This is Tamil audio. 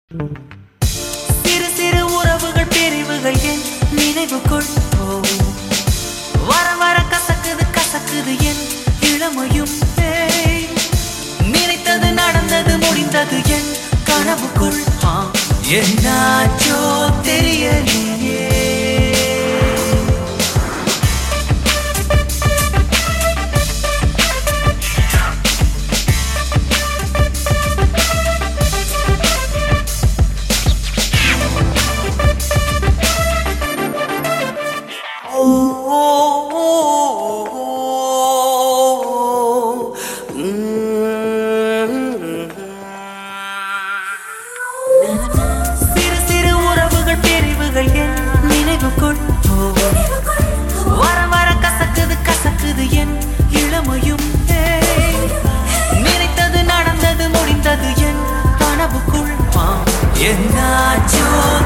சிறு சிறு உறவுகள் பிரிவுகள் என் நினைவுக்குள் போகும் வர வர கசக்குது கசக்குது என் இளமையும் ஏய். நினைத்தது நடந்தது முடிந்தது என் கனவுக்குள் ஆ, என்னாச்சோ தெரியலையே ஓ ஓ ஓ ஓ சிறு சிறு உறவுகள் பிரிவுகள் என் நினைவுக்குள் போகும் வர வர கசக்குது கசக்குது என் இளமையும் ஏய். நினைத்தது நடந்தது முடிந்தது என் கனவுக்குள் ஆ, என்னாச்சோ